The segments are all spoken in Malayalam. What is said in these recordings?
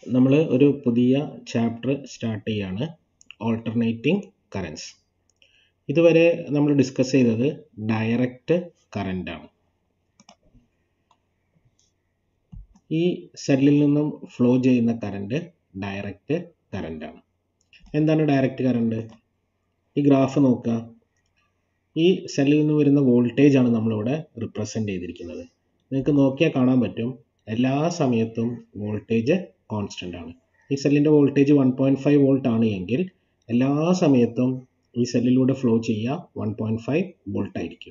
നമ്മൾ ഒരു പുതിയ ചാപ്റ്റർ സ്റ്റാർട്ട് ചെയ്യാണ് ഓൾട്ടർനേറ്റിംഗ് കറൻസ് ഇതുവരെ നമ്മൾ ഡിസ്കസ് ചെയ്തത് ഡയറക്റ്റ് കറൻ്റ് ആണ് ഈ സെല്ലിൽ നിന്നും ഫ്ലോ ചെയ്യുന്ന കറണ്ട് ഡയറക്റ്റ് കറൻ്റ് ആണ് എന്താണ് ഡയറക്റ്റ് കറണ്ട് ഈ ഗ്രാഫ് നോക്കുക ഈ സെല്ലിൽ നിന്ന് വരുന്ന വോൾട്ടേജ് ആണ് നമ്മളിവിടെ റിപ്രസെൻ്റ് ചെയ്തിരിക്കുന്നത് നിങ്ങൾക്ക് നോക്കിയാൽ കാണാൻ പറ്റും എല്ലാ സമയത്തും വോൾട്ടേജ് കോൺസ്റ്റൻ്റ് ആണ് ഈ സെല്ലിൻ്റെ voltage one point five volt ആണ് എങ്കിൽ എല്ലാ സമയത്തും ഈ സെല്ലിലൂടെ ഫ്ലോ ചെയ്യുക വൺ പോയിൻറ്റ് ഫൈവ് വോൾട്ട് ആയിരിക്കും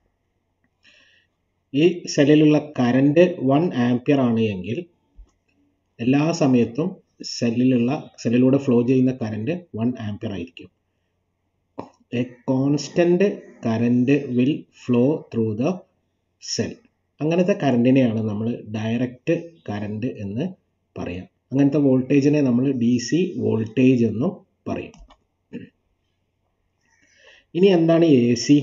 ഈ സെല്ലിലുള്ള കറണ്ട് വൺ ആംപിയർ ആണ് എങ്കിൽ എല്ലാ സമയത്തും സെല്ലിലുള്ള സെല്ലിലൂടെ ഫ്ലോ ചെയ്യുന്ന കറണ്ട് വൺ ആംപിയർ ആയിരിക്കും a constant current will flow through the cell അങ്ങനത്തെ കറണ്ടിനെയാണ് നമ്മൾ ഡയറക്റ്റ് കറണ്ട് എന്ന് പറയാം അങ്ങനത്തെ വോൾട്ടേജിനെ നമ്മൾ ഡി സി വോൾട്ടേജ് എന്നും പറയും ഇനി എന്താണ് എ സി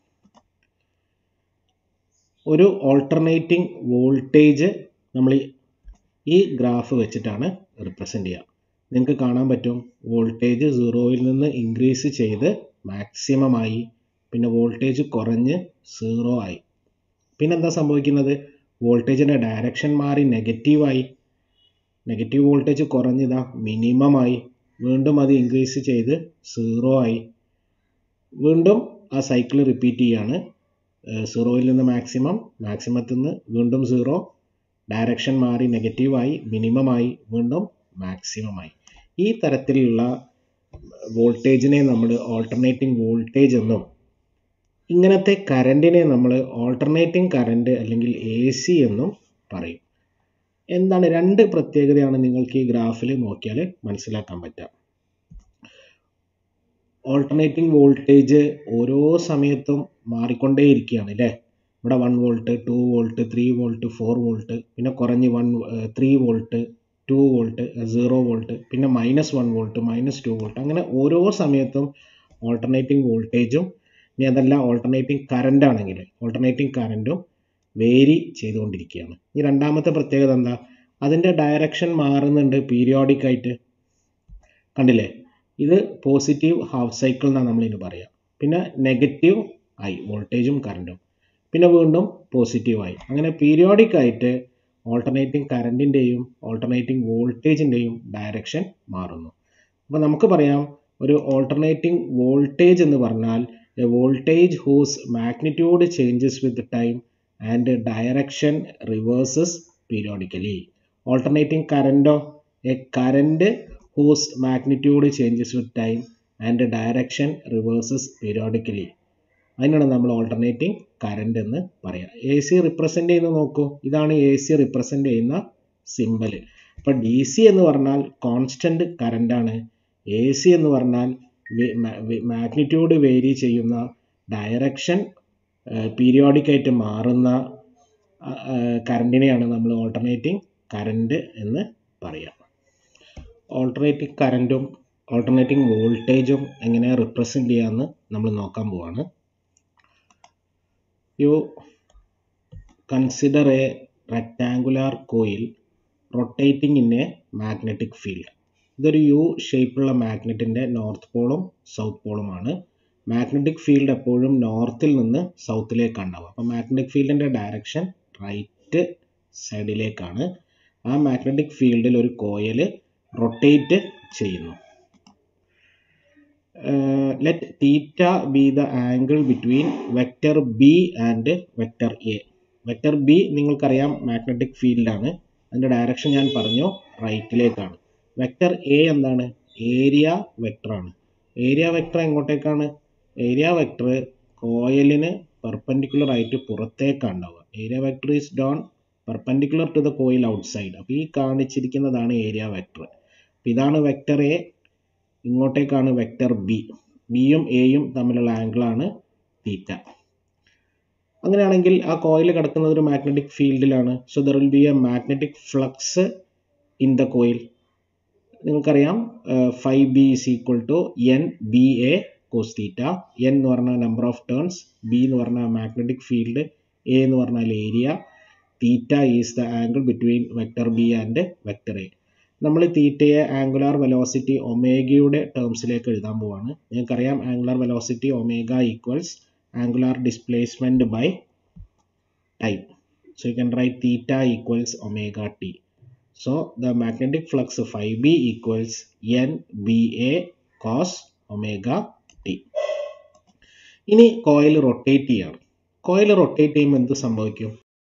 ഒരു ഓൾട്ടർനേറ്റിംഗ് വോൾട്ടേജ് നമ്മൾ ഈ ഗ്രാഫ് വെച്ചിട്ടാണ് റിപ്രസെൻ്റ് ചെയ്യുക നിങ്ങൾക്ക് കാണാൻ പറ്റും വോൾട്ടേജ് സീറോയിൽ നിന്ന് ഇൻക്രീസ് ചെയ്ത് മാക്സിമം ആയി പിന്നെ വോൾട്ടേജ് കുറഞ്ഞ് സീറോ ആയി പിന്നെ എന്താ സംഭവിക്കുന്നത് വോൾട്ടേജിൻ്റെ ഡയറക്ഷൻ മാറി നെഗറ്റീവായി നെഗറ്റീവ് വോൾട്ടേജ് കുറഞ്ഞതാ മിനിമം ആയി വീണ്ടും അത് ഇൻക്രീസ് ചെയ്ത് സീറോ ആയി വീണ്ടും ആ സൈക്കിൾ റിപ്പീറ്റ് ചെയ്യാണ് സീറോയിൽ നിന്ന് മാക്സിമം മാക്സിമത്തിൽ നിന്ന് വീണ്ടും സീറോ ഡയറക്ഷൻ മാറി നെഗറ്റീവായി മിനിമമായി വീണ്ടും മാക്സിമമായി ഈ തരത്തിലുള്ള വോൾട്ടേജിനെ നമ്മൾ ഓൾട്ടർനേറ്റിംഗ് വോൾട്ടേജ് എന്നും ഇങ്ങനത്തെ കറണ്ടിനെ നമ്മൾ ഓൾട്ടർനേറ്റിംഗ് കറണ്ട് അല്ലെങ്കിൽ എ സി എന്നും പറയും എന്താണ് രണ്ട് പ്രത്യേകതയാണ് നിങ്ങൾക്ക് ഈ ഗ്രാഫിൽ നോക്കിയാൽ മനസ്സിലാക്കാൻ പറ്റുക ഓൾട്ടർനേറ്റിംഗ് വോൾട്ടേജ് ഓരോ സമയത്തും മാറിക്കൊണ്ടേയിരിക്കുകയാണ് അല്ലേ ഇവിടെ one volt two volt three volt four volt പിന്നെ കുറഞ്ഞ് one three volt two volt zero volt പിന്നെ minus one volt minus two volt അങ്ങനെ ഓരോ സമയത്തും ഓൾട്ടർനേറ്റിംഗ് വോൾട്ടേജും ഇനി അതല്ല ഓൾട്ടർനേറ്റിംഗ് കറണ്ട് ആണെങ്കിൽ ഓൾട്ടർനേറ്റിംഗ് കറൻറ്റും വേരി ചെയ്തുകൊണ്ടിരിക്കുകയാണ് ഈ രണ്ടാമത്തെ പ്രത്യേകത എന്താ അതിൻ്റെ ഡയറക്ഷൻ മാറുന്നുണ്ട് പീരിയോഡിക് ആയിട്ട് കണ്ടില്ലേ ഇത് പോസിറ്റീവ് ഹാഫ് സൈക്കിൾ എന്നാണ് നമ്മളിന് പറയുക പിന്നെ നെഗറ്റീവ് ആയി വോൾട്ടേജും കറണ്ടും പിന്നെ വീണ്ടും പോസിറ്റീവ് ആയി അങ്ങനെ പീരിയോഡിക് ആയിട്ട് ഓൾട്ടർനേറ്റിംഗ് കറണ്ടിൻ്റെയും ഓൾട്ടർനേറ്റിംഗ് വോൾട്ടേജിൻ്റെയും ഡയറക്ഷൻ മാറുന്നു അപ്പോൾ നമുക്ക് പറയാം ഒരു ഓൾട്ടർനേറ്റിംഗ് വോൾട്ടേജ് എന്ന് പറഞ്ഞാൽ a voltage whose magnitude changes with time and direction reverses periodically alternating കറൻറ്റോ a current whose magnitude changes with time and direction reverses periodically അതിനാണ് നമ്മൾ ഓൾട്ടർനേറ്റിംഗ് കറണ്ട് എന്ന് പറയാം എ സി റിപ്രസെൻ്റ് ചെയ്യുന്ന നോക്കൂ ഇതാണ് എ സി റിപ്രസെൻ്റ് ചെയ്യുന്ന സിമ്പൽ അപ്പോൾ ഡി സി എന്ന് പറഞ്ഞാൽ കോൺസ്റ്റൻറ്റ് കറണ്ടാണ് എ സി എന്ന് പറഞ്ഞാൽ മാഗ്നിറ്റ്യൂഡ് വേരി ചെയ്യുന്ന ഡയറക്ഷൻ പീരിയോഡിക് ആയിട്ട് മാറുന്ന കറണ്ടിനെയാണ് നമ്മൾ ഓൾട്ടർനേറ്റിംഗ് കറണ്ട് എന്ന് പറയാം ഓൾട്ടർനേറ്റിംഗ് കറൻറ്റും ഓൾട്ടർനേറ്റിംഗ് വോൾട്ടേജും എങ്ങനെ റിപ്രസെൻ്റ് ചെയ്യാമെന്ന് നമ്മൾ നോക്കാൻ പോവാണ് you consider a rectangular coil rotating in a magnetic field ഇതൊരു യു ഷേപ്പുള്ള മാഗ്നറ്റിൻ്റെ നോർത്ത് പോളും സൗത്ത് പോളുമാണ് മാഗ്നറ്റിക് ഫീൽഡ് എപ്പോഴും നോർത്തിൽ നിന്ന് സൗത്തിലേക്കാണ് ഉണ്ടാവുക അപ്പോൾ മാഗ്നറ്റിക് ഫീൽഡിൻ്റെ ഡയറക്ഷൻ റൈറ്റ് സൈഡിലേക്കാണ് ആ മാഗ്നറ്റിക് ഫീൽഡിൽ ഒരു കോയിൽ റൊട്ടേറ്റ് ചെയ്യുന്നു let theta be the angle between vector B and vector A vector B നിങ്ങൾക്കറിയാം മാഗ്നറ്റിക് ഫീൽഡാണ് അതിൻ്റെ ഡയറക്ഷൻ ഞാൻ പറഞ്ഞു റൈറ്റിലേക്കാണ് വെക്റ്റർ എ എന്താണ് ഏരിയ വെക്ടറാണ് ഏരിയ വെക്ടർ എങ്ങോട്ടേക്കാണ് ഏരിയ വെക്ടർ കോയലിന് പെർപ്പൻഡിക്കുലർ ആയിട്ട് പുറത്തേക്കാണ് ഉണ്ടാവുക area vector is drawn perpendicular to the coil outside അപ്പോൾ ഈ കാണിച്ചിരിക്കുന്നതാണ് ഏരിയ വെക്ടർ അപ്പോൾ ഇതാണ് വെക്ടർ എ ഇങ്ങോട്ടേക്കാണ് വെക്ടർ ബി ബിയും എയും തമ്മിലുള്ള ആംഗിളാണ് തീറ്റ അങ്ങനെയാണെങ്കിൽ ആ കോയിൽ കിടക്കുന്നത് ഒരു മാഗ്നറ്റിക് ഫീൽഡിലാണ് so there will be a magnetic flux in the coil നിങ്ങൾക്കറിയാം phi B is equal to N B A cos theta N എന്ന് പറഞ്ഞാൽ നമ്പർ ഓഫ് ടേൺസ് ബി എന്ന് പറഞ്ഞാൽ മാഗ്നറ്റിക് ഫീൽഡ് എ എന്ന് പറഞ്ഞാൽ area theta is the angle between vector B and vector A നമ്മൾ തീറ്റയെ ആംഗുലാർ വെലോസിറ്റി ഒമേഗയുടെ ടേംസിലേക്ക് എഴുതാൻ പോവാണ് നിങ്ങൾക്കറിയാം angular velocity omega equals angular displacement by time so you can write theta equals omega t so the magnetic flux phi b equals n ba cos omega t ഇനി കോയിൽ റൊട്ടേറ്റ് ചെയ്യാണ് കോയിൽ റൊട്ടേറ്റ് ചെയ്യുമ്പോൾ എന്ത് സംഭവിക്കും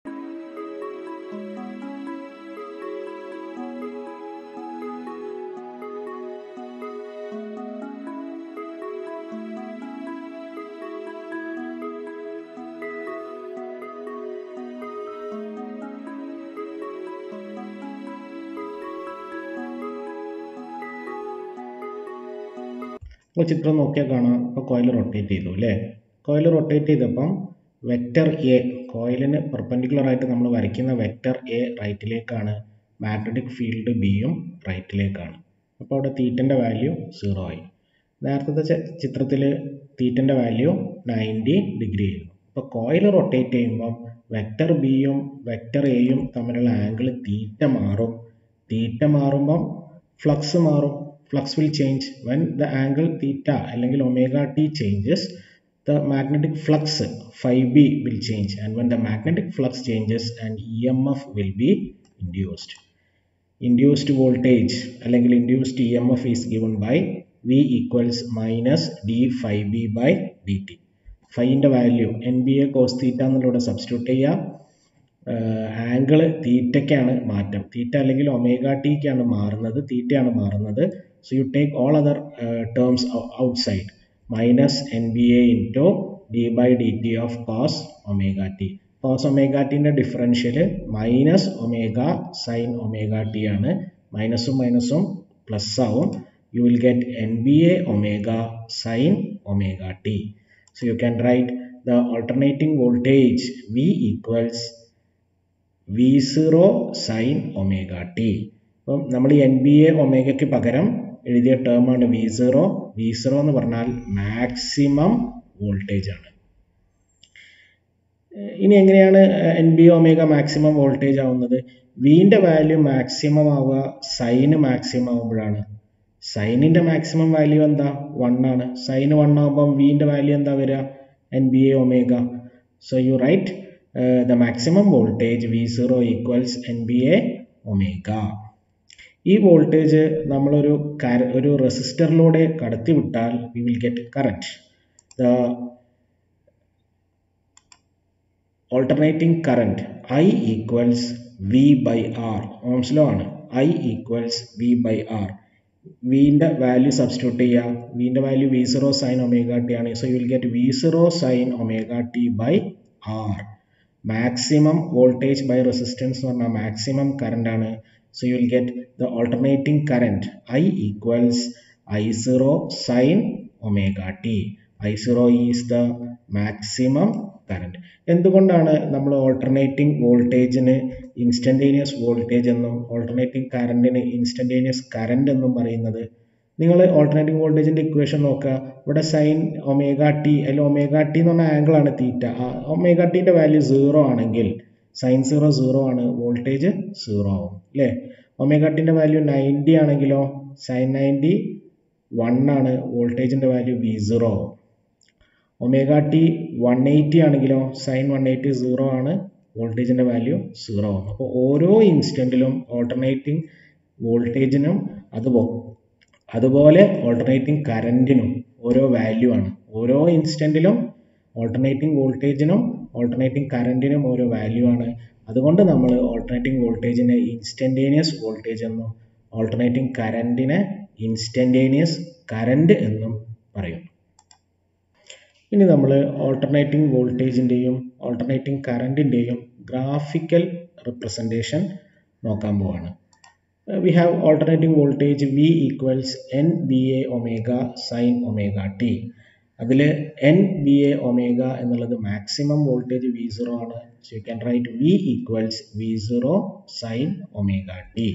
അപ്പോൾ ചിത്രം നോക്കിയാൽ കാണാം ഇപ്പോൾ കോയിൽ റൊട്ടേറ്റ് ചെയ്തു അല്ലേ കോയിൽ റൊട്ടേറ്റ് ചെയ്തപ്പം വെക്റ്റർ എ കോയിലിന് പെർപെൻഡിക്കുലർ ആയിട്ട് നമ്മൾ വരയ്ക്കുന്ന വെക്റ്റർ എ റൈറ്റിലേക്കാണ് മാഗ്നറ്റിക് ഫീൽഡ് ബിയും റൈറ്റിലേക്കാണ് അപ്പോൾ അവിടെ തീറ്റൻ്റെ വാല്യൂ സീറോ ആയി നേരത്തെ ചിത്രത്തിൽ തീറ്റൻ്റെ വാല്യൂ നയൻറ്റി ഡിഗ്രി ആയിരുന്നു അപ്പോൾ കോയിൽ റൊട്ടേറ്റ് ചെയ്യുമ്പം വെക്റ്റർ ബിയും വെക്റ്റർ എയും തമ്മിലുള്ള ആംഗിൾ തീറ്റ മാറും തീറ്റ മാറുമ്പം ഫ്ലക്സ് മാറും flux will change when the angle theta അല്ലെങ്കിൽ omega t changes the magnetic flux phi b will change and when the magnetic flux changes and emf will be induced induced voltage അല്ലെങ്കിൽ induced emf is given by v equals minus d phi b by dt phi ന്റെ value N B A cos theta എന്നുള്ളൂടെ സബ്സ്റ്റിറ്റ്യൂട്ട് ചെയ്യാം ആംഗിള് തീറ്റയ്ക്കാണ് മാറ്റം തീറ്റ അല്ലെങ്കിൽ ഒമേഗ ടിക്കാണ് മാറുന്നത് തീറ്റയാണ് മാറുന്നത് so you take all other terms outside minus N B A into D by D T of cos omega T cos omega ടിൻ്റെ differential minus omega sine omega T ആണ് മൈനസും മൈനസും പ്ലസ് ആവും you will get N B A omega sine omega T so you can right the alternating voltage V equals V zero sine omega T അപ്പം നമ്മൾ ഈ എൻ ബി എ ഒമേഗയ്ക്ക് പകരം എഴുതിയ ടേമാണ് വി സീറോ വി സീറോ എന്ന് പറഞ്ഞാൽ മാക്സിമം വോൾട്ടേജ് ആണ് ഇനി എങ്ങനെയാണ് N B omega maximum voltage ആവുന്നത് വിൻ്റെ വാല്യൂ മാക്സിമം ആവുക സൈന് മാക്സിമം ആവുമ്പോഴാണ് സൈനിൻ്റെ മാക്സിമം വാല്യൂ എന്താ വൺ ആണ് സൈന് വൺ ആകുമ്പം വിൻ്റെ വാല്യൂ എന്താ വരിക N B A omega so you write the maximum voltage V0 equals NBA omega. ഈ വോൾട്ടേജ് നമ്മളൊരു കര ഒരു റെസിസ്റ്ററിലൂടെ കടത്തി വിട്ടാൽ we will get current the alternating current I equals V by R ohm's law ആണ് I equals V by R വിൻ്റെ വാല്യൂ സബ്സ്റ്റിറ്റ്യൂട്ട് ചെയ്യുക വിൻ്റെ value V zero sine omega T ആണ് so you will get V zero sine omega T by R maximum voltage by resistance എന്ന് പറഞ്ഞാൽ മാക്സിമം കറണ്ട് ആണ് so you will get the alternating current I equals I zero sine omega T I zero is the maximum current എന്തുകൊണ്ടാണ് നമ്മൾ ഓൾട്ടർനേറ്റിംഗ് വോൾട്ടേജിന് ഇൻസ്റ്റൻറ്റേനിയസ് വോൾട്ടേജ് എന്നും ഓൾട്ടർനേറ്റിംഗ് കറണ്ടിന് ഇൻസ്റ്റൻറ്റേനിയസ് കറന്റ് എന്നും പറയുന്നത് നിങ്ങൾ ഓൾട്ടർനേറ്റിംഗ് വോൾട്ടേജിൻ്റെ ഇക്വേഷൻ നോക്കുക ഇവിടെ സൈൻ ഒമേഗ ടി അല്ലെങ്കിൽ ഒമേഗ ടി എന്ന് പറഞ്ഞ ആംഗിൾ ആണ് തീറ്റ ഒമേഗ ടിൻ്റെ വാല്യൂ സീറോ ആണെങ്കിൽ സൈൻ സീറോ സീറോ ആണ് വോൾട്ടേജ് സീറോ ആവും അല്ലേ ഒമേഗ ടിൻ്റെ വാല്യൂ നയൻറ്റി ആണെങ്കിലോ സൈൻ നയൻറ്റി വൺ ആണ് വോൾട്ടേജിൻ്റെ വാല്യൂ വി സീറോ ആവും ഒമേഗ ടി വൺ എയ്റ്റി ആണെങ്കിലോ സൈൻ വൺ എയ്റ്റി സീറോ ആണ് വോൾട്ടേജിൻ്റെ വാല്യൂ സീറോ ആവും അപ്പോൾ ഓരോ ഇൻസ്റ്റൻറ്റിലും ഓൾട്ടർനേറ്റിംഗ് വോൾട്ടേജിനും അതുപോലെ അതുപോലെ ഓൾട്ടർനേറ്റിംഗ് കറൻറ്റിനും ഓരോ വാല്യൂ ആണ് ഓരോ ഇൻസ്റ്റൻറ്റിലും ഓൾട്ടർനേറ്റിംഗ് വോൾട്ടേജിനും ഓൾട്ടർനേറ്റിംഗ് കറൻറ്റിനും ഓരോ വാല്യൂ ആണ് അതുകൊണ്ട് നമ്മൾ ഓൾട്ടർനേറ്റിംഗ് വോൾട്ടേജിനെ ഇൻസ്റ്റൻറ്റേനിയസ് വോൾട്ടേജ് എന്നും ഓൾട്ടർനേറ്റിംഗ് കറൻറ്റിനെ ഇൻസ്റ്റൻറ്റേനിയസ് കറൻറ്റ് എന്നും പറയും ഇനി നമ്മൾ ഓൾട്ടർനേറ്റിംഗ് വോൾട്ടേജിൻ്റെയും ഓൾട്ടർനേറ്റിംഗ് കറൻറ്റിൻ്റെയും ഗ്രാഫിക്കൽ റിപ്രസെൻറ്റേഷൻ നോക്കാൻ പോവാണ് we have alternating voltage V equals N BA omega sin omega t അതിൽ എൻ ബി എ ഒമേഗ എന്നുള്ളത് മാക്സിമം വോൾട്ടേജ് വി സീറോ ആണ് so you can write V equals V zero sine omega T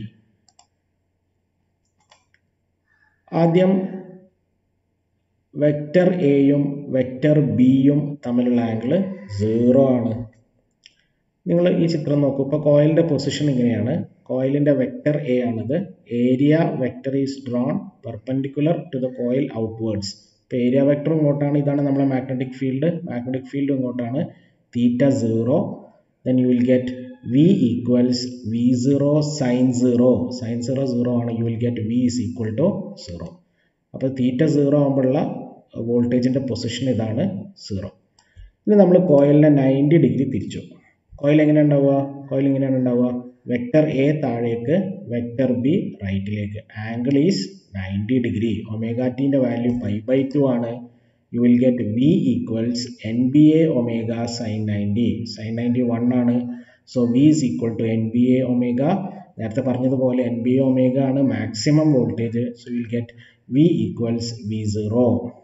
ആദ്യം വെക്റ്റർ എയും വെക്റ്റർ ബിയും തമ്മിലുള്ള ആംഗിൾ സീറോ ആണ് നിങ്ങൾ ഈ ചിത്രം നോക്കൂ ഇപ്പോൾ കോയിലിൻ്റെ പൊസിഷൻ ഇങ്ങനെയാണ് കോയിലിൻ്റെ വെക്റ്റർ എ ആണിത് area vector is drawn perpendicular to the coil outwards ഇപ്പോൾ ഏരിയ വെക്റ്റർ ഇങ്ങോട്ടാണ് ഇതാണ് നമ്മളെ മാഗ്നറ്റിക് ഫീൽഡ് മാഗ്നറ്റിക് ഫീൽഡ് ഇങ്ങോട്ടാണ് theta zero then you will get V equals V zero sine zero sine zero zero ആണ് you will get V is equal to zero അപ്പോൾ തീറ്റ സീറോ ആകുമ്പോഴുള്ള വോൾട്ടേജിൻ്റെ പൊസിഷൻ ഇതാണ് സീറോ ഇനി നമ്മൾ കോയിലിനെ നയൻറ്റി ഡിഗ്രി തിരിച്ചു കോയിൽ എങ്ങനെ ഉണ്ടാവുക കോയിൽ എങ്ങനെയാണ് ഉണ്ടാവുക വെക്റ്റർ എ താഴേക്ക് വെക്റ്റർ ബി റൈറ്റിലേക്ക് angle is ninety degree omega ടീൻ്റെ വാല്യൂ പൈ ബൈ ടു ആണ് you will get V equals N B A omega sine ninety sine ninety one ആണ് so V is equal to N B A omega നേരത്തെ പറഞ്ഞതുപോലെ എൻ ബി എ ഒമേഗ ആണ് maximum voltage so will get V equals V zero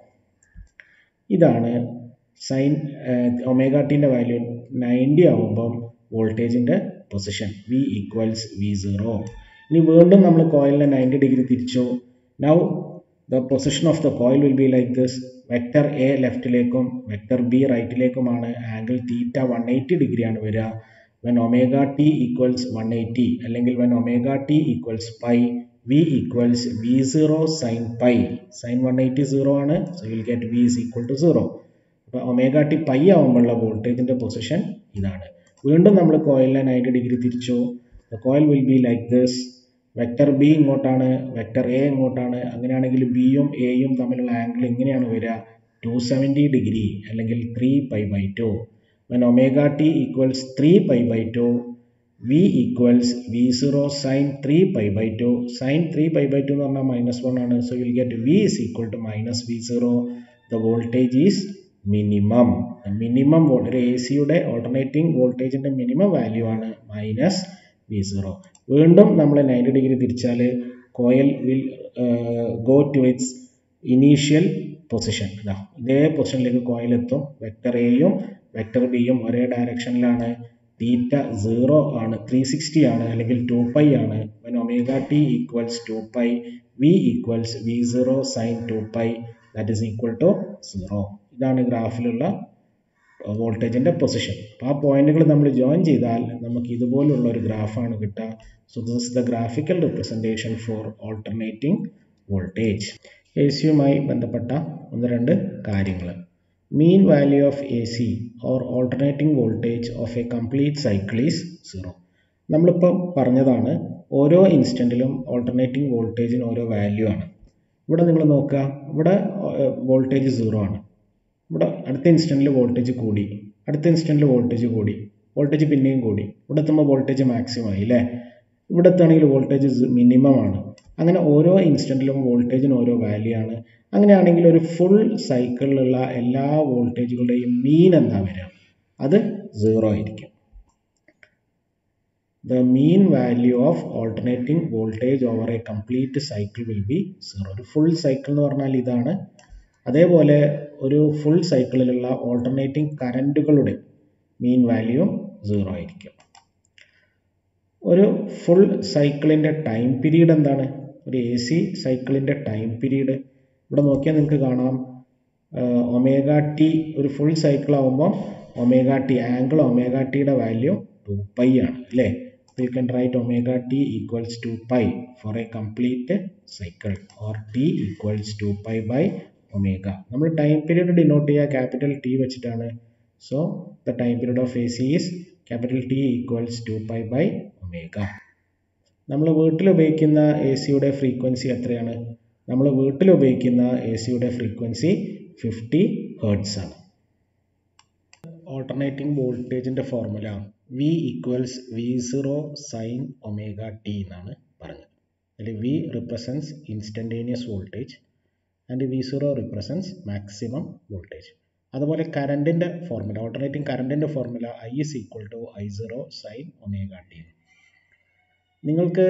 ഇതാണ് സൈൻ ഒമേഗ ടീൻ്റെ വാല്യൂ നയൻറ്റി ആകുമ്പം വോൾട്ടേജിൻ്റെ position V equals V zero ഇനി വീണ്ടും നമ്മൾ കോയിലിനെ നയൻറ്റി ഡിഗ്രി തിരിച്ചു now the position of the coil will be like this vector A ലെഫ്റ്റിലേക്കും വെക്റ്റർ ബി റൈറ്റിലേക്കുമാണ് ആംഗിൾ തീറ്റ വൺ എയ്റ്റി ഡിഗ്രിയാണ് വരിക when omega T equals one eighty അല്ലെങ്കിൽ when omega T equals pi V equals V zero sine pi sine one eighty zero ആണ് so will get V is equal to zero അപ്പോൾ ഒമേഗ ടി പൈ ആകുമ്പോഴുള്ള വോൾട്ടേജിൻ്റെ പൊസിഷൻ ഇതാണ് വീണ്ടും നമ്മൾ കോയിലിനെ നയൻറ്റി ഡിഗ്രി തിരിച്ചു the coil will be like this vector B ഇങ്ങോട്ടാണ് വെക്റ്റർ എ ഇങ്ങോട്ടാണ് അങ്ങനെയാണെങ്കിൽ ബിയും എയും തമ്മിലുള്ള ആംഗിൾ എങ്ങനെയാണ് വരിക ടു സെവൻറ്റി ഡിഗ്രി അല്ലെങ്കിൽ three pi by two when omega T equals three pi by two V equals V zero sine three pi by two sine three pi by two എന്ന് പറഞ്ഞാൽ മൈനസ് വൺ ആണ് so will get V is equal to minus V zero the voltage is minimum minimum ഒരു എ സിയുടെ ഓൾട്ടർനേറ്റിംഗ് വോൾട്ടേജിൻ്റെ മിനിമം വാല്യൂ ആണ് മൈനസ് വി സീറോ വീണ്ടും നമ്മൾ നയൻറ്റി ഡിഗ്രി തിരിച്ചാൽ coil will go to its initial position ഇതാ ഇതേ പൊസിഷനിലേക്ക് കോയിൽ എത്തും വെക്ടർ എയും വെക്ടർ ബിയും ഒരേ ഡയറക്ഷനിലാണ് തീറ്റ സീറോ ആണ് ത്രീ സിക്സ്റ്റി ആണ് അല്ലെങ്കിൽ ടു പൈ ആണ് when omega T equals two pi V equals V zero sine two pi that is equal to zero ഇതാണ് ഗ്രാഫിലുള്ള വോൾട്ടേജിൻ്റെ പൊസിഷൻ അപ്പോൾ ആ പോയിന്റുകൾ നമ്മൾ ജോയിൻ ചെയ്താൽ നമുക്ക് ഇതുപോലുള്ള ഒരു ഗ്രാഫാണ് കിട്ടുക so this is the graphical representation for alternating voltage A സിയുമായി ബന്ധപ്പെട്ട ഒന്ന് രണ്ട് കാര്യങ്ങൾ mean value of A C or alternating voltage of a complete cycle is zero നമ്മളിപ്പം പറഞ്ഞതാണ് ഓരോ ഇൻസ്റ്റൻറ്റിലും ഓൾട്ടർനേറ്റിംഗ് വോൾട്ടേജിന് ഓരോ വാല്യൂ ആണ് ഇവിടെ നിങ്ങൾ നോക്കുക ഇവിടെ വോൾട്ടേജ് സീറോ ആണ് ഇവിടെ അടുത്ത ഇൻസ്റ്റൻറ്റിൽ വോൾട്ടേജ് കൂടി അടുത്ത ഇൻസ്റ്റൻറ്റിൽ വോൾട്ടേജ് കൂടി വോൾട്ടേജ് പിന്നെയും കൂടി ഇവിടെ എത്തുമ്പോൾ വോൾട്ടേജ് മാക്സിമം ആയി അല്ലേ ഇവിടെ എത്തുകയാണെങ്കിൽ വോൾട്ടേജ് മിനിമം ആണ് അങ്ങനെ ഓരോ ഇൻസ്റ്റൻറ്റിലും വോൾട്ടേജിന് ഓരോ വാല്യൂ ആണ് അങ്ങനെയാണെങ്കിൽ ഒരു ഫുൾ സൈക്കിളിലുള്ള എല്ലാ വോൾട്ടേജുകളുടെയും മീൻ എന്താ വരിക അത് സീറോ ആയിരിക്കും the mean value of alternating voltage over a complete cycle will be zero ഒരു ഫുൾ സൈക്കിൾ എന്ന് പറഞ്ഞാൽ ഇതാണ് അതേപോലെ ഒരു ഫുൾ സൈക്കിളിലുള്ള ഓൾട്ടർനേറ്റിംഗ് കറൻറ്റുകളുടെ മീൻ വാല്യൂ സീറോ ആയിരിക്കും ഒരു ഫുൾ സൈക്കിളിൻ്റെ ടൈം പീരീഡ് എന്താണ് ഒരു എ സി സൈക്കിളിൻ്റെ ടൈം പീരീഡ് ഇവിടെ നോക്കിയാൽ നിങ്ങൾക്ക് കാണാം ഒമേഗ ടി ഒരു ഫുൾ സൈക്കിൾ ആകുമ്പോൾ ഒമേഗ ടി ആംഗിൾ ഒമേഗ ടിയുടെ വാല്യൂ ടു പൈ ആണ് അല്ലേ we can write omega t equals to pi for a complete cycle or t equals to pi by omega നമ്മൾ ടൈം പീരീഡ് ഡിനോട്ട് ചെയ്യുക ക്യാപിറ്റൽ ടി വെച്ചിട്ടാണ് so the time period of A C is capital T equals two pi by omega നമ്മൾ വീട്ടിൽ ഉപയോഗിക്കുന്ന എ സിയുടെ ഫ്രീക്വൻസി എത്രയാണ് നമ്മൾ വീട്ടിൽ ഉപയോഗിക്കുന്ന എ സിയുടെ ഫ്രീക്വൻസി ഫിഫ്റ്റി ഹേർട്സ് ആണ് ഓൾട്ടർനേറ്റിംഗ് വോൾട്ടേജിൻ്റെ formula V equals V zero sine omega T എന്നാണ് പറഞ്ഞത് അതിൽ V represents instantaneous voltage and V zero represents maximum voltage അതുപോലെ കറണ്ടിൻ്റെ ഫോർമുല ഓൾട്ടർനേറ്റിംഗ് കറണ്ടിൻ്റെ formula I is equal to I zero sine omega T നിങ്ങൾക്ക്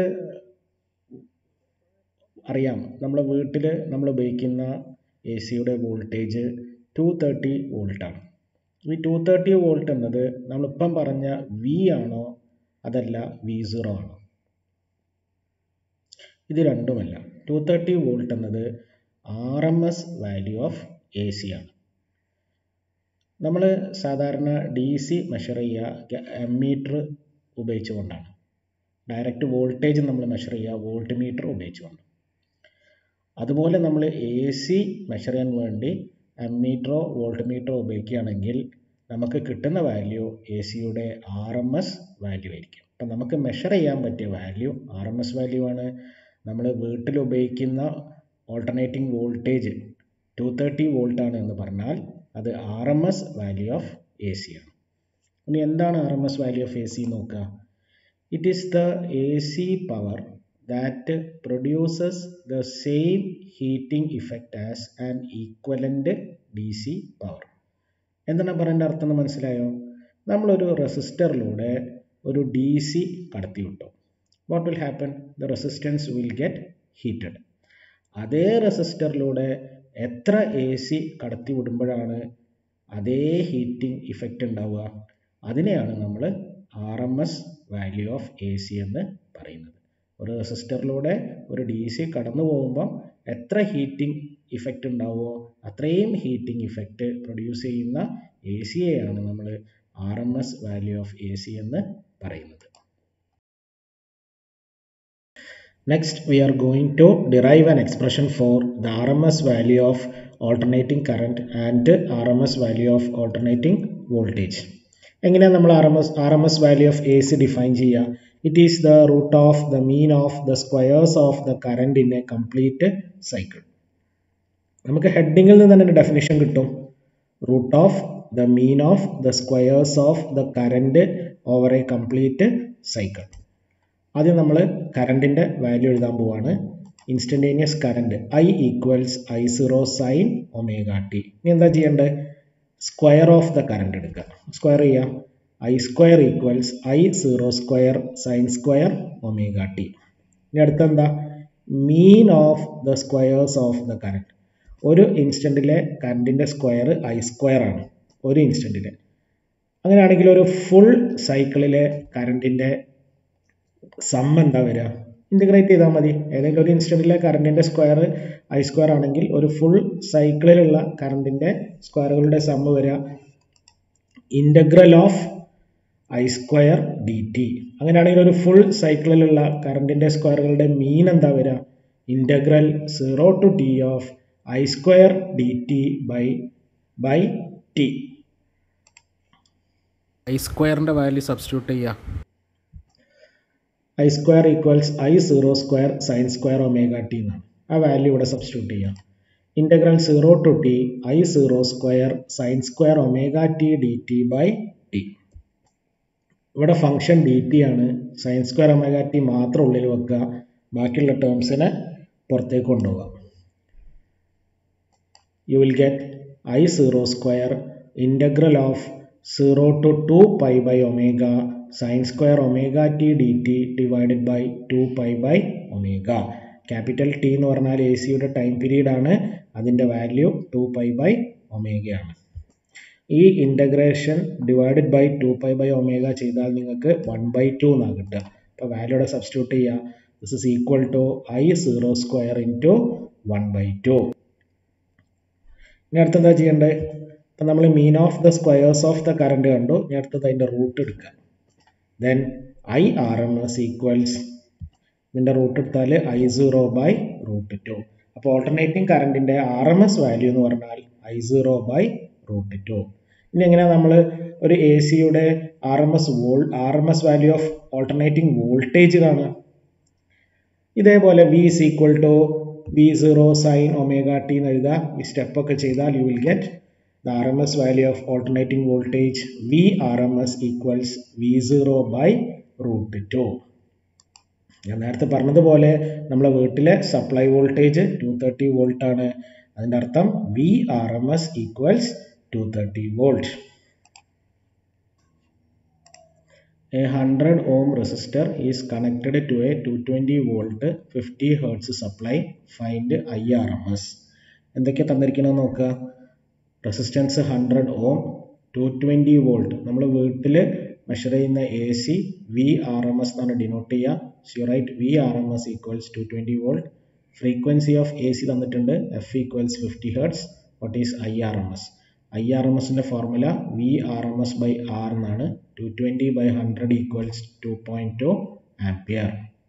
അറിയാം നമ്മളെ വീട്ടിൽ നമ്മൾ ഉപയോഗിക്കുന്ന എ സിയുടെ വോൾട്ടേജ് ടു തേർട്ടി വോൾട്ടാണ് ഈ ടു തേർട്ടി വോൾട്ട് എന്നത് നമ്മളിപ്പം പറഞ്ഞ വി ആണോ അതല്ല വി സീറോ ആണോ ഇത് രണ്ടുമല്ല ടു തേർട്ടി വോൾട്ട് എന്നത് R M S value of A C ആണ് നമ്മൾ സാധാരണ ഡി സി മെഷർ ചെയ്യുക എമ്മീറ്റർ ഉപയോഗിച്ചുകൊണ്ടാണ് ഡയറക്റ്റ് വോൾട്ടേജ് നമ്മൾ മെഷർ ചെയ്യുക വോൾട്ട് മീറ്റർ ഉപയോഗിച്ചുകൊണ്ട് അതുപോലെ നമ്മൾ എ സി മെഷർ ചെയ്യാൻ വേണ്ടി അമ്മീറ്ററോ വോൾട്ട് മീറ്ററോ ഉപയോഗിക്കുകയാണെങ്കിൽ നമുക്ക് കിട്ടുന്ന വാല്യൂ എ സിയുടെ ആർ എം എസ് വാല്യൂ ആയിരിക്കും അപ്പം നമുക്ക് മെഷർ ചെയ്യാൻ പറ്റിയ value R M S value ആണ് നമ്മൾ വീട്ടിൽ ഉപയോഗിക്കുന്ന alternating voltage two thirty volt ആണ് എന്ന് പറഞ്ഞാൽ അത് R M S value of A C ആണ് ഇനി എന്താണ് R M S value of A C നോക്കുക it is the A C power that produces the same heating effect as an equivalent D C power എന്താണ് പറയേണ്ട അർത്ഥം എന്ന് മനസ്സിലായോ നമ്മളൊരു റെസിസ്റ്ററിലൂടെ ഒരു ഡി സി കടത്തി വിട്ടു what will happen the resistance will get heated അതേ റെസിസ്റ്ററിലൂടെ എത്ര എ സി കടത്തി വിടുമ്പോഴാണ് അതേ ഹീറ്റിംഗ് ഇഫക്റ്റ് ഉണ്ടാവുക അതിനെയാണ് നമ്മൾ R M S value of A C എന്ന് പറയുന്നത് ഒരു റെസിസ്റ്ററിലൂടെ ഒരു ഡി സി കടന്നു പോകുമ്പോൾ എത്ര ഹീറ്റിംഗ് ഇഫക്റ്റ് ഉണ്ടാവുമോ അത്രയും ഹീറ്റിംഗ് ഇഫക്റ്റ് പ്രൊഡ്യൂസ് ചെയ്യുന്ന എ സിയെയാണ് നമ്മൾ R M S value of A C എന്ന് പറയുന്നത് Next, we are going to derive an expression for the RMS value of alternating current and RMS value of alternating voltage. എങ്ങനെയാണ് നമ്മൾ R M S R M S value of A C define ചെയ്യുക it is the root of the mean of the squares of the current in a complete cycle നമുക്ക് ഹെഡിങ്ങിൽ നിന്ന് തന്നെ ഡെഫിനേഷൻ കിട്ടും root of the mean of the squares of the current over a complete cycle ആദ്യം നമ്മൾ കറണ്ടിൻ്റെ വാല്യൂ എഴുതാൻ പോവാണ് instantaneous current I equals I zero sine omega T ഇനി എന്താ ചെയ്യേണ്ടത് സ്ക്വയർ ഓഫ് ദ കറണ്ട് എടുക്കുക സ്ക്വയർ ചെയ്യുക I square equals I zero square sine square omega T ഇനി അടുത്ത എന്താ mean of the squares of the current ഒരു ഇൻസ്റ്റൻറ്റിലെ കറണ്ടിൻ്റെ സ്ക്വയർ ഐ സ്ക്വയർ ആണ് ഒരു ഇൻസ്റ്റൻറ്റിലെ അങ്ങനെയാണെങ്കിൽ ഒരു ഫുൾ സൈക്കിളിലെ കറണ്ടിൻ്റെ സം എന്താ വരിക ഇൻറ്റഗ്രേറ്റ് ചെയ്താൽ മതി ഏതെങ്കിലും ഒരു ഇൻസ്റ്റൻറ്റിലെ കറണ്ടിൻ്റെ സ്ക്വയർ ഐ സ്ക്വയർ ആണെങ്കിൽ ഒരു ഫുൾ സൈക്കിളിലുള്ള കറണ്ടിൻ്റെ സ്ക്വയറുകളുടെ സമ്മ് വരിക integral of I square D T അങ്ങനെയാണെങ്കിൽ ഒരു ഫുൾ സൈക്കിളിലുള്ള കറണ്ടിൻ്റെ സ്ക്വയറുകളുടെ മീൻ എന്താ വരിക integral zero to T of I square D T by by T I സ്ക്വയറിൻ്റെ വാല്യൂ സബ്സ്റ്റിറ്റ്യൂട്ട് ചെയ്യുക I square equals I zero square sine square omega T എന്നാണ് ആ വാല്യൂ ഇവിടെ സബ്സ്റ്റിറ്റ്യൂട്ട് ചെയ്യാം integral zero to T I zero square sine square omega T D T by T ഇവിടെ ഫംഗ്ഷൻ ഡി ടി ആണ് സൈൻ സ്ക്വയർ ഒമേഗ ടി മാത്രം ഉള്ളിൽ വെക്കുക ബാക്കിയുള്ള ടേംസിനെ പുറത്തേക്ക് കൊണ്ടുപോകാം you will get I zero square integral of zero to two pi by omega sine square omega T D T divided by two pi by omega capital T എന്ന് പറഞ്ഞാൽ എ സിയുടെ ടൈം പീരീഡ് ആണ് അതിൻ്റെ വാല്യൂ ടു പൈ ബൈ ഒമേഗയാണ് ഈ integration divided by two pi by omega ചെയ്താൽ നിങ്ങൾക്ക് വൺ ബൈ ടു എന്നാണ് കിട്ടുക അപ്പോൾ വാല്യൂടെ സബ്സ്റ്റിറ്റ്യൂട്ട് ചെയ്യുക this is equal to I zero square into one by two ഇനി അടുത്ത് എന്താ ചെയ്യേണ്ടത് അപ്പം നമ്മൾ mean of the squares of the current കണ്ടു ഇനി അടുത്തത് അതിൻ്റെ റൂട്ട് എടുക്കുക then I R M S equals ഇതിൻ്റെ റൂട്ട് എടുത്താൽ I zero by root two അപ്പോൾ ഓൾട്ടർനേറ്റിംഗ് കറണ്ടിൻ്റെ ആർ എം എസ് വാല്യൂ എന്ന് പറഞ്ഞാൽ I zero by root two ഇനി എങ്ങനെയാണ് നമ്മൾ ഒരു എ സിയുടെ R M S vol R M S value of alternating voltage കാണുക ഇതേപോലെ V is equal to V zero sine omega T എന്ന് എഴുതുക ഈ സ്റ്റെപ്പൊക്കെ ചെയ്താൽ you will get the RMS value of alternating voltage VRMS equals V0 by root 2. ഞാൻ നേരത്തെ പറഞ്ഞതുപോലെ നമ്മളെ വീട്ടിലെ supply voltage two thirty volt ആണ് അതിൻ്റെ അർത്ഥം V R M S equals two thirty volt A 100 ohm resistor is connected to a 220 volt 50 hertz supply. Find IRMS. എന്തൊക്കെയാണ് തന്നിരിക്കണമെന്ന് നോക്കുക resistance hundred ohm two twenty volt നമ്മൾ വീട്ടിൽ മെഷർ ചെയ്യുന്ന A C V R M S എന്നാണ് ഡിനോട്ട് ചെയ്യുക see right V R M S equals two twenty volt frequency of A C തന്നിട്ടുണ്ട് F equals fifty hertz what is I R M S I R M എസിൻ്റെ formula V R M S by R എന്നാണ് two twenty by hundred equals two point two ampere.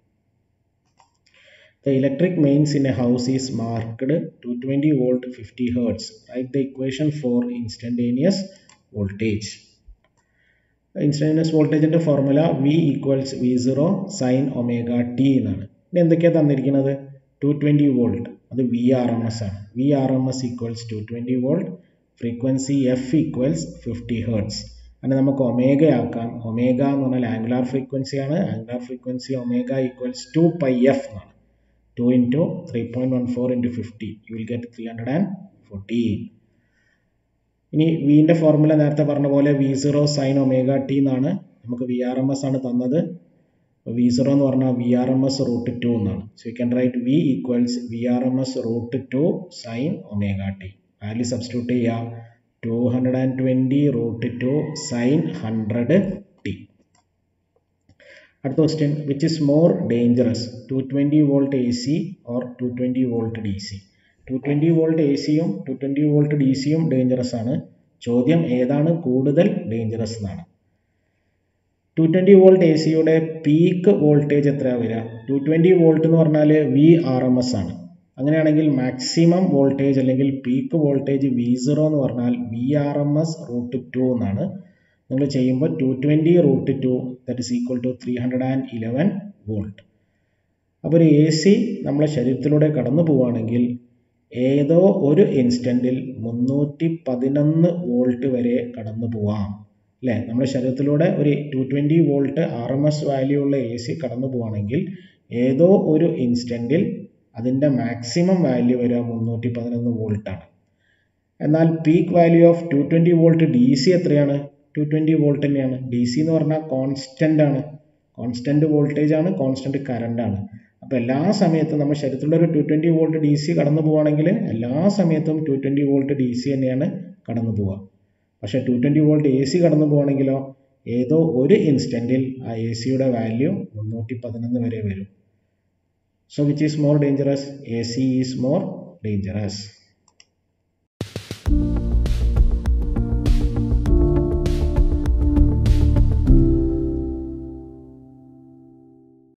The electric mains in a house is marked 220 volt 50 hertz. Write the equation for instantaneous voltage. Instantaneous വോൾട്ടേജിൻ്റെ formula V equals V zero sine omega T എന്നാണ് ഇനി എന്തൊക്കെയാണ് തന്നിരിക്കുന്നത് ടു ട്വൻറ്റി വോൾട്ട് അത് വി ആർ എം എസ് ആണ് V R M S equals two twenty volt frequency F equals fifty hertz അങ്ങനെ നമുക്ക് ഒമേഗ ആക്കാം ഒമേഗ എന്ന് പറഞ്ഞാൽ ആംഗുലാർ ഫ്രീക്വൻസി ആണ് angular frequency omega equals two pi F എന്നാണ് two into three point one four into fifty you will get three hundred and fourteen ഇനി വിൻ്റെ ഫോർമുല നേരത്തെ പറഞ്ഞ പോലെ V zero sine omega T എന്നാണ് നമുക്ക് വി ആർ എം എസ് ആണ് തന്നത് വി സീറോ എന്ന് പറഞ്ഞാൽ V R M S root two എന്നാണ് so you can write V equals V R M S root two sine omega T value substitute ചെയ്യുക two hundred and twenty root two sine hundred T അടുത്ത question which is more dangerous two twenty volt A C or two twenty volt D C two twenty volt A സിയും ടു ട്വൻറ്റി വോൾട്ട് ഡി സിയും ഡേഞ്ചറസ് ആണ് ചോദ്യം ഏതാണ് കൂടുതൽ ഡേഞ്ചറസ് എന്നാണ് ടു ട്വൻറ്റി വോൾട്ട് എ സിയുടെ പീക്ക് വോൾട്ടേജ് എത്രയാണ് വരിക ടു ട്വൻറ്റി വോൾട്ട് എന്ന് പറഞ്ഞാൽ വി ആർ എം എസ് ആണ് അങ്ങനെയാണെങ്കിൽ മാക്സിമം വോൾട്ടേജ് അല്ലെങ്കിൽ പീക്ക് വോൾട്ടേജ് വി സീറോ എന്ന് പറഞ്ഞാൽ V R M S root two എന്നാണ് നിങ്ങൾ ചെയ്യുമ്പോൾ two twenty root two that is equal to three hundred and eleven volt അപ്പോൾ ഒരു എ സി നമ്മളെ ശരീരത്തിലൂടെ കടന്നു പോവുകയാണെങ്കിൽ ഏതോ ഒരു ഇൻസ്റ്റൻറ്റിൽ മുന്നൂറ്റി പതിനൊന്ന് വോൾട്ട് വരെ കടന്നു പോവാം അല്ലേ നമ്മുടെ ശരീരത്തിലൂടെ ഒരു two twenty volt R M S value ഉള്ള എ സി കടന്നു പോവുകയാണെങ്കിൽ ഏതോ ഒരു ഇൻസ്റ്റൻറ്റിൽ അതിൻ്റെ മാക്സിമം വാല്യൂ വരിക മുന്നൂറ്റി പതിനൊന്ന് വോൾട്ടാണ് എന്നാൽ peak value of two twenty volt D C എത്രയാണ് ടു ട്വൻറ്റി വോൾട്ട് തന്നെയാണ് ഡി സി എന്ന് പറഞ്ഞാൽ കോൺസ്റ്റൻ്റ് ആണ് കോൺസ്റ്റൻ്റ് വോൾട്ടേജ് ആണ് കോൺസ്റ്റൻ്റ് കറണ്ട് ആണ് അപ്പോൾ എല്ലാ സമയത്തും നമ്മുടെ ശരീരത്തിലുള്ള ഒരു two twenty volt D C കടന്നു പോവുകയാണെങ്കിൽ എല്ലാ സമയത്തും two twenty volt D C തന്നെയാണ് കടന്നു പോവുക പക്ഷേ two twenty volt A C കടന്നു പോവുകയാണെങ്കിലോ ഏതോ ഒരു ഇൻസ്റ്റൻറ്റിൽ ആ എ സിയുടെ വാല്യൂ മുന്നൂറ്റി പതിനൊന്ന് വരെ വരും so which is more dangerous A C is more dangerous